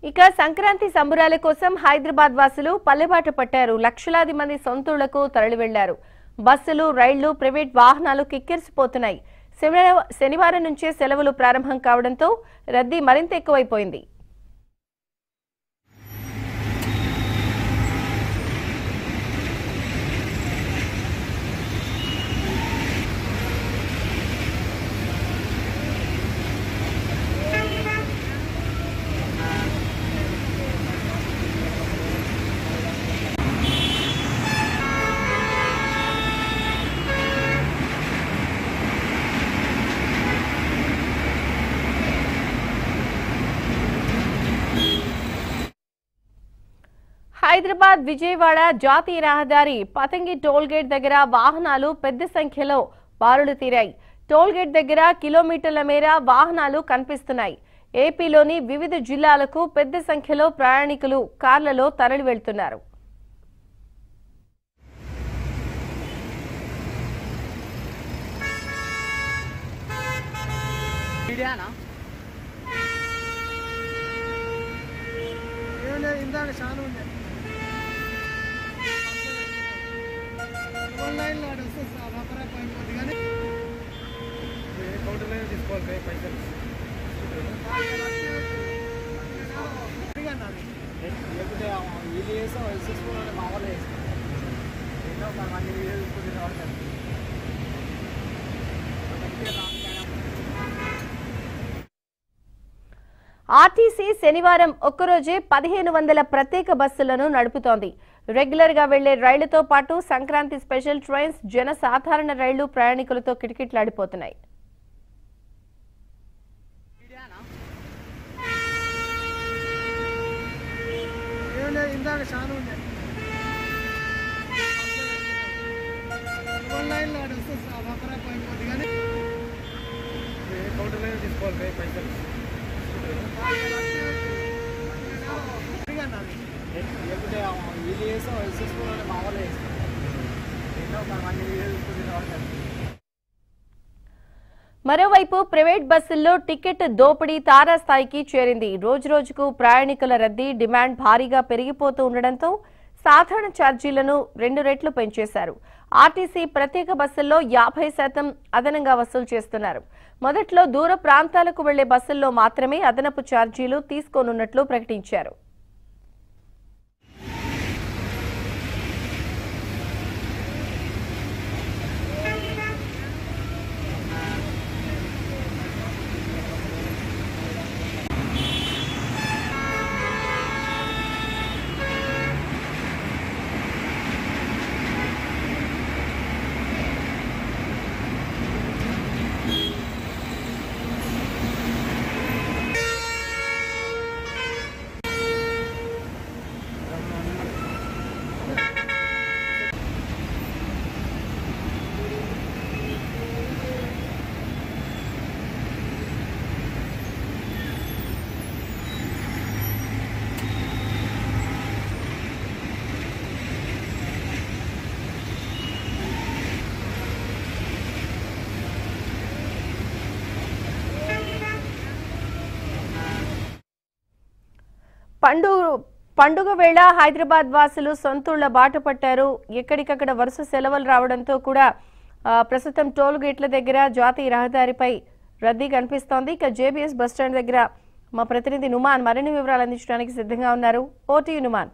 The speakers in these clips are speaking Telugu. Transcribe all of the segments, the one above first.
ఇక సంక్రాంతి సంబురాల కోసం హైదరాబాద్ వాసులు పల్లెబాట పట్టారు లక్షలాది మంది సొంతూళ్లకు తరలి వెళ్లారు బస్సులు రైళ్లు ప్రైవేట్ వాహనాలు కిక్కిరిసిపోతున్నాయి శనివారం- శనివారం నుంచే సెలవులు ప్రారంభం కావడంతో రద్దీ మరింత ఎక్కువైపోయింది హైదరాబాద్ విజయవాడ జాతీయ రహదారి పతంగి టోల్ గేట్ దగ్గర వాహనాలు పెద్ద సంఖ్యలో బారులు తీరాయి టోల్ గేట్ దగ్గర కిలోమీటర్ల మేర వాహనాలు కనిపిస్తున్నాయి ఏపీలోని వివిధ జిల్లాలకు పెద్ద సంఖ్యలో ప్రయాణికులు కార్లలో తరలి వెళ్తున్నారు మీడియానా ఏం లేదు ఇందాక చాలా ఉండే ఆన్లైన్లో ఆడ వస్తుంది సార్ రకరకాల అయిపోతుంది కానీ కౌంటర్లో తీసుకోవాలి పైసలు లేకపోతే వీళ్ళు చేస్తాం చూసుకోవాలి మా వాళ్ళు చేస్తాం ఏంటో ఒక వన్ వీడియో తీసుకుంటే వాడతారు ఆర్టీసీ శనివారం ఒక్కరోజే పదిహేను వందల ప్రత్యేక బస్సులను నడుపుతోంది రెగ్యులర్ గా వెళ్లే రైళ్లతో పాటు సంక్రాంతి స్పెషల్ ట్రైన్స్ జన సాధారణ రైళ్లు ప్రయాణికులతో కిటకిటలాడిపోతున్నాయి ఏం లేదు ఇందాక చాలా ఉండే ఆన్లైన్లో ఆడ వస్తుంది సార్ రకరకాల అయిపోతుంది కానీ కౌంటర్లో తీసుకోవాలి పైసలు లేకపోతే వీళ్ళు చేస్తాం చూసుకోవాలి మా వాళ్ళు చేస్తాం ఏంటో ఒక వన్ వీడియో తీసుకుంటే వాడతారు మరోవైపు ప్రైవేట్ బస్సుల్లో టికెట్ దోపిడీ తారాస్థాయికి చేరింది రోజురోజుకు ప్రయాణికుల రద్దీ డిమాండ్ భారీగా పెరిగిపోతూ ఉండడంతో సాధారణ ఛార్జీలను రెండు రెట్లు పెంచేశారు ఆర్టీసీ ప్రత్యేక బస్సుల్లో యాభై శాతం అదనంగా వసూలు చేస్తున్నారు మొదట్లో దూర ప్రాంతాలకు వెళ్లే బస్సుల్లో మాత్రమే అదనపు ఛార్జీలు తీసుకోనున్నట్లు ప్రకటించారు పండుగ పండుగ వేళ హైదరాబాద్ వాసులు సొంతూళ్ల బాట పట్టారు ఎక్కడికక్కడ వరుస సెలవులు రావడంతో కూడా ఆ, ప్రస్తుతం టోల్ గేట్ల దగ్గర జాతీయ రహదారిపై రద్దీ కనిపిస్తోంది ఇక జేబీఎస్ బస్టాండ్ దగ్గర మా ప్రతినిధి నుమాన్ మరిన్ని వివరాలు అందించడానికి సిద్ధంగా ఉన్నారు ఓటీ నుమాన్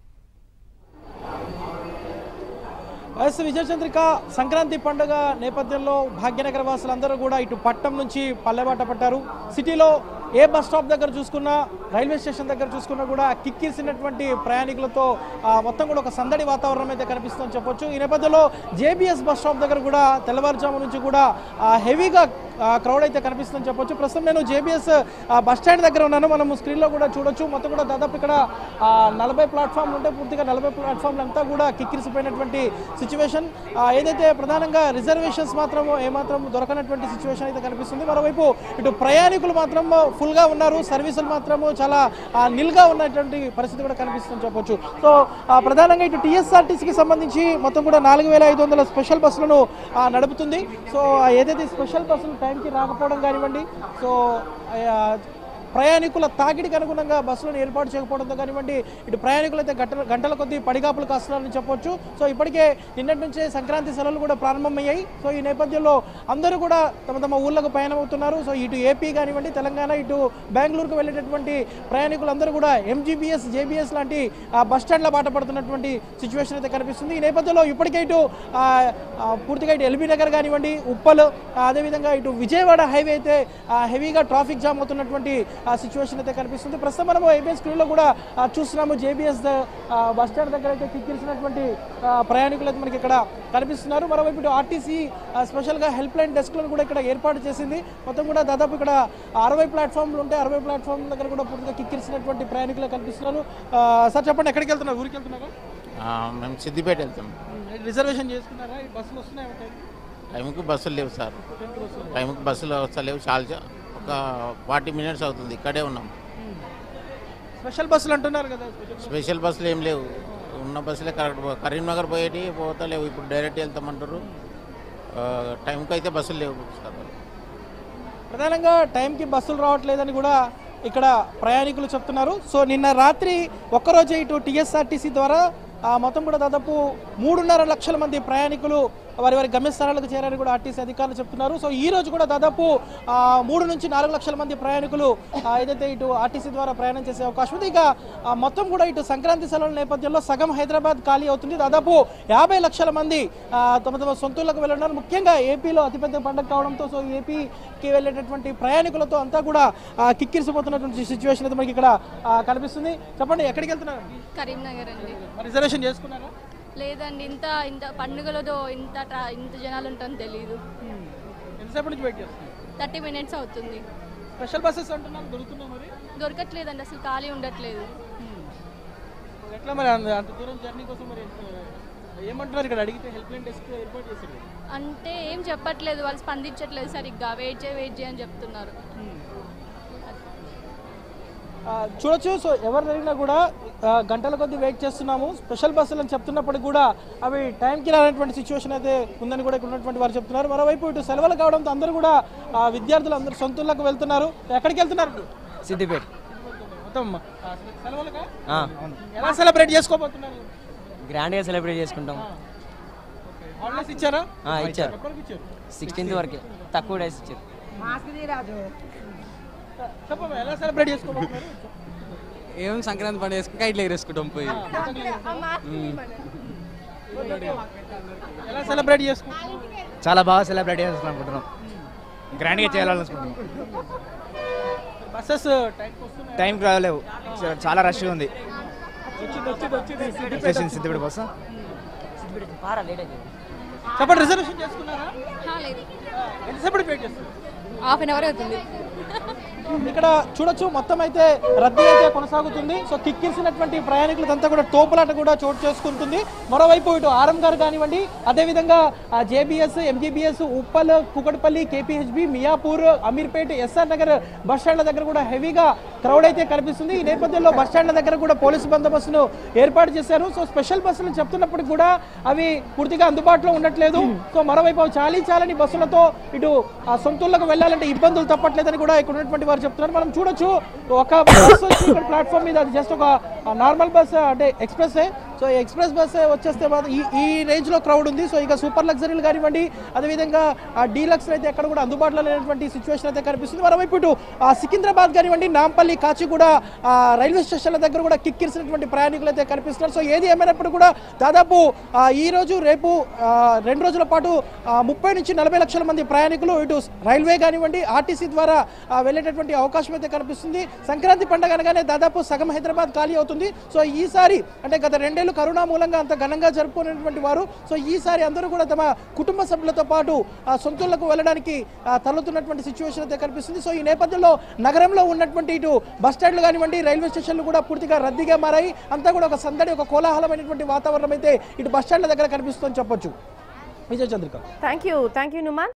ఎస్ విజయచంద్రిక సంక్రాంతి పండుగ నేపథ్యంలో భాగ్యనగర వాసులందరూ కూడా ఇటు పట్టం నుంచి పల్లెబాట పట్టారు సిటీలో ఏ బస్ స్టాప్ దగ్గర చూసుకున్నా రైల్వే స్టేషన్ దగ్గర చూసుకున్నా కూడా కిక్కిసినటువంటి ప్రయాణికులతో ఆ, మొత్తం కూడా ఒక సందడి వాతావరణం అయితే కనిపిస్తుందని చెప్పొచ్చు ఈ నేపథ్యంలో జేబీఎస్ బస్ స్టాప్ దగ్గర కూడా తెల్లవారుజాము నుంచి కూడా ఆ, హెవీగా క్రౌడ్ అయితే కనిపిస్తుందని చెప్పొచ్చు ప్రస్తుతం నేను జేబీఎస్ బస్ స్టాండ్ దగ్గర ఉన్నాను మనం స్క్రీన్లో కూడా చూడొచ్చు మొత్తం కూడా దాదాపు ఇక్కడ ఆ, నలభై ప్లాట్ఫామ్లు ఉంటే పూర్తిగా నలభై ప్లాట్ఫామ్లు అంతా కూడా కిక్కిరిసిపోయినటువంటి సిచ్యువేషన్ ఏదైతే ప్రధానంగా రిజర్వేషన్స్ మాత్రం ఏమాత్రం దొరకనటువంటి సిచ్యువేషన్ అయితే కనిపిస్తుంది మరోవైపు ఇటు ప్రయాణికులు మాత్రం ఫుల్గా ఉన్నారు సర్వీసులు మాత్రము చాలా ఆ, నిల్గా ఉన్నటువంటి పరిస్థితి కూడా కనిపిస్తుందని చెప్పొచ్చు సో ఆ, ప్రధానంగా ఇటు టీఎస్ఆర్టీసీకి సంబంధించి మొత్తం కూడా నాలుగు వేల ఐదు వందల స్పెషల్ బస్సులను ఆ, నడుపుతుంది సో ఆ, ఏదైతే స్పెషల్ బస్సులు టైంకి రాకపోవడం కానివ్వండి సో ఆ, ప్రయాణికుల తాకిడికి అనుగుణంగా బస్సులను ఏర్పాటు చేయకపోవడంతో కానివ్వండి ఇటు ప్రయాణికులు అయితే గంటల గంటల కొద్దీ పడిగాపులు కాస్తున్నారని చెప్పొచ్చు సో ఇప్పటికే నిన్నటి నుంచే సంక్రాంతి సెలవులు కూడా ప్రారంభమయ్యాయి సో ఈ నేపథ్యంలో అందరూ కూడా తమ తమ ఊళ్ళకు పయనమవుతున్నారు సో ఇటు ఏపీ కానివ్వండి తెలంగాణ ఇటు బెంగళూరుకు వెళ్ళేటటువంటి ప్రయాణికులందరూ కూడా ఎంజీబీఎస్ జేబీఎస్ లాంటి ఆ, బస్ స్టాండ్ల బాట పడుతున్నటువంటి సిచ్యువేషన్ అయితే కనిపిస్తుంది ఈ నేపథ్యంలో ఇప్పటికే ఇటు ఆ, ఆ, పూర్తిగా ఇటు ఎల్బీ నగర్ కానివ్వండి ఉప్పల్ ఆ, అదేవిధంగా ఇటు విజయవాడ హైవే అయితే ఆ, హెవీగా ట్రాఫిక్ జామ్ అవుతున్నటువంటి ఆ, సిచ్యువేషన్ అయితే కనిపిస్తుంది ప్రస్తుతం మనము ఏబిఎస్ స్క్రీన్లో కూడా ఆ, చూస్తున్నాము జేబీఎస్ బస్ స్టాండ్ దగ్గర అయితే కిక్కిరిసినటువంటి ఆ, ప్రయాణికులు అయితే మనకి ఇక్కడ కనిపిస్తున్నారు మరోవైపు ఇటు ఆర్టీసీ ఆ, స్పెషల్గా హెల్ప్ లైన్ డెస్క్లను కూడా ఇక్కడ ఏర్పాటు చేసింది మొత్తం కూడా దాదాపు ఇక్కడ అరవై ప్లాట్ఫామ్లు ఉంటే అరవై ప్లాట్ఫామ్ దగ్గర కూడా పూర్తిగా కిక్కిరిసినటువంటి ప్రయాణికులు కనిపిస్తున్నారు ఆ, సార్ చెప్పండి ఎక్కడికి వెళ్తున్నారు ఊరికి వెళ్తున్నారా ఆ, మేము సిద్దిపేట వెళ్తాం రిజర్వేషన్ చేసుకున్నారా ఈ బస్సులు వస్తున్నాయి ఉంటాయి టైంకి బస్సులు లేవు సార్ టైంకి బస్సులు వస్తలేవు చాలా చా- ఒక ఫార్టీ మినిట్స్ అవుతుంది ఇక్కడే ఉన్నాం స్పెషల్ బస్సులు అంటున్నారు కదా స్పెషల్ బస్సులు ఏం లేవు ఉన్న బస్సులే కరెక్ట్ పో- కరీంనగర్ పోయేటి పోతలేవు ఇప్పుడు డైరెక్ట్ వెళ్తామంటారు ఆ, టైంకి అయితే బస్సులు లేవు సార్ ప్రధానంగా టైంకి బస్సులు రావట్లేదని కూడా ఇక్కడ ప్రయాణికులు చెప్తున్నారు సో నిన్న రాత్రి ఒక్కరోజే ఇటు టీఎస్ఆర్టీసీ ద్వారా ఆ, మొత్తం కూడా దాదాపు మూడున్నర లక్షల మంది ప్రయాణికులు వారి వారి గమ్యస్థానాలకు చేరారని కూడా ఆర్టీసీ అధికారులు చెప్తున్నారు సో ఈ రోజు కూడా దాదాపు ఆ, మూడు నుంచి నాలుగు లక్షల మంది ప్రయాణికులు ఆ, ఏదైతే ఇటు ఆర్టీసీ ద్వారా ప్రయాణం చేసే అవకాశం ఉంది ఇక ఆ, మొత్తం కూడా ఇటు సంక్రాంతి సెలవుల నేపథ్యంలో సగం హైదరాబాద్ ఖాళీ అవుతుంది దాదాపు యాభై లక్షల మంది ఆ, తమ తమ సొంతూళ్ళకు వెళ్ళున్నారు ముఖ్యంగా ఏపీలో అతిపెద్ద పండుగ కావడంతో సో ఏపీకి వెళ్ళేటటువంటి ప్రయాణికులతో అంతా కూడా ఆ, కిక్కిరిసిపోతున్నటువంటి సిచ్యువేషన్ అయితే మనకి ఇక్కడ ఆ, కనిపిస్తుంది చెప్పండి ఎక్కడికి వెళ్తున్నారు కరీంనగర్ అండి రిజర్వేషన్ చేసుకున్నారా లేదండి ఇంత ఇంత పండుగలతో ఇంత ట్రా ఇంత జనాలు ఉంటారని తెలియదు ఎంతసేపు నుంచి వెయిట్ చేస్తున్నారు థర్టీ మినిట్స్ అవుతుంది స్పెషల్ బస్సెస్ అంటున్నారు దొరుకుతున్నాయి మరి దొరకట్లేదండి అసలు ఖాళీ ఉండట్లేదు ఎట్లా మరి అంత అంత దూరం జర్నీ కోసం మరి ఏమంటున్నారు ఇక్కడ అడిగితే హెల్ప్ లైన్ డెస్క్ ఏర్పాటు చేశారు కదా. అంటే ఏం చెప్పట్లేదు వాళ్ళు స్పందించట్లేదు సరిగ్గా వెయిట్ చేయి వెయిట్ చేయని చెప్తున్నారు ఆ, చూడొచ్చు సో ఎవరు జరిగినా కూడా ఆ, గంటల కొద్దీ వెయిట్ చేస్తున్నాము స్పెషల్ బస్సులు అని చెప్తున్నప్పటికీ కూడా అవి టైంకి రానటువంటి సిచ్యువేషన్ అయితే ఉందని కూడా ఇక్కడ ఉన్నటువంటి వారు చెప్తున్నారు మరోవైపు ఇటు సెలవులు కావడంతో అందరూ కూడా ఆ, విద్యార్థులు అందరూ సొంతూళ్ళకు వెళ్తున్నారు ఎక్కడికి వెళ్తున్నారు సిద్దిపేట మొత్తం ఆ, సెలవులుగా ఆ, ఎలా సెలబ్రేట్ చేసుకోబోతున్నారు గ్రాండ్గా సెలబ్రేట్ చేసుకుంటాం హాలిడేస్ ఇచ్చారా ఆ, ఇచ్చారు ఎప్పటికి ఇచ్చారు సిక్స్టీన్త్ వరకే తక్కువ డేస్ ఇచ్చారు చెప్పమ్మా ఎలా సెలబ్రేట్ చేసుకోబోతున్నారు ఏం సంక్రాంతి పండుగ వేసుకుని కైట్లు ఎగరేసుకుంటాం పోయి ఎలా సెలబ్రేట్ చేసుకుంటారు చాలా బాగా సెలబ్రేట్ చేయాలనుకుంటున్నాం గ్రాండ్గా చేయాలనుకుంటున్నాం బస్సెస్ టైంకి వస్తున్నాయి టైంకి రాలేవు చా- చాలా రష్గా ఉంది వచ్చింది వచ్చింది వచ్చింది స్టేషన్ సిద్దిపేట బస్సు చెప్పండి రిజర్వేషన్ చేసుకున్నారా లేదు ఎంతసేపటి వెయిట్ చేస్తారు హాఫ్ అన్ అవర్ అవుతుంది ఇక్కడ చూడొచ్చు మొత్తం అయితే రద్దీ అయితే కొనసాగుతుంది సో కిక్కిరిసినటువంటి ప్రయాణికులంతా కూడా తోపులాట కూడా చోటు చేసుకుంటుంది మరోవైపు ఇటు ఆరం గారు కానివ్వండి అదేవిధంగా JBS MGBS Uppal Kukatpally KPHB Miyapur Ameerpet SR Nagar bus స్టాండ్ల దగ్గర కూడా హెవీగా క్రౌడ్ అయితే కనిపిస్తుంది ఈ నేపథ్యంలో బస్ స్టాండ్ల దగ్గర కూడా పోలీసు బందోబస్తును ఏర్పాటు చేశారు సో స్పెషల్ బస్సులు చెప్తున్నప్పటికీ కూడా అవి పూర్తిగా అందుబాటులో ఉండట్లేదు సో మరోవైపు అవి చాలీ చాలని బస్సులతో ఇటు ఆ సొంతూళ్ళకు వెళ్ళాలంటే ఇబ్బందులు తప్పట్లేదని కూడా ఇక్కడ ఉన్నటువంటి వారు చెప్తున్నారు మనం చూడొచ్చు ఒక బస్ వచ్చి ఇక్కడ ప్లాట్ఫామ్ మీద అది జస్ట్ ఒక నార్మల్ బస్ అంటే ఎక్స్ప్రెస్ సో ఈ ఎక్స్ప్రెస్ బస్ వచ్చేస్తే మాత్రం ఈ ఈ రేంజ్ లో క్రౌడ్ ఉంది సో ఇక సూపర్ లగ్జరీలు కానివ్వండి అదేవిధంగా ఆ డీలక్స్ అయితే ఎక్కడ కూడా అందుబాటులో లేనటువంటి సిచ్యువేషన్ అయితే కనిపిస్తుంది మరోవైపు ఇటు ఆ సికింద్రాబాద్ కానివ్వండి నాంపల్లి కాచిగూడ ఆ రైల్వే స్టేషన్ల దగ్గర కూడా కిక్కిరిసినటువంటి ప్రయాణికులు అయితే కనిపిస్తున్నారు సో ఏది ఏమైనప్పుడు కూడా దాదాపు ఆ, ఈ రోజు రేపు ఆ, రెండు రోజుల పాటు ఆ, ముప్పై నుంచి నలభై లక్షల మంది ప్రయాణికులు ఇటు రైల్వే కానివ్వండి ఆర్టీసీ ద్వారా ఆ, వెళ్ళేటటువంటి అవకాశం అయితే కనిపిస్తుంది సంక్రాంతి పండుగ అనగానే దాదాపు సగం హైదరాబాద్ ఖాళీ అవుతుంది సో ఈసారి అంటే గత రెండేళ్లు కరోనా మూలంగా అంత ఘనంగా జరుపుకునేటువంటి వారు సో ఈసారి అందరూ కూడా తమ కుటుంబ సభ్యులతో పాటు ఆ సొంతూళ్లకు వెళ్ళడానికి ఆ, తరలుతున్నటువంటి సిచ్యువేషన్ అయితే కనిపిస్తుంది సో ఈ నేపథ్యంలో నగరంలో ఉన్నటువంటి ఇటు బస్ స్టాండ్లు కానివ్వండి రైల్వే స్టేషన్లు కూడా పూర్తిగా రద్దీగా మారాయి అంతా కూడా ఒక సందడి ఒక కోలాహలమైనటువంటి వాతావరణం అయితే ఇటు బస్ స్టాండ్ల దగ్గర కనిపిస్తుందని చెప్పొచ్చు Vijaya Chandrika thank you thank you Numan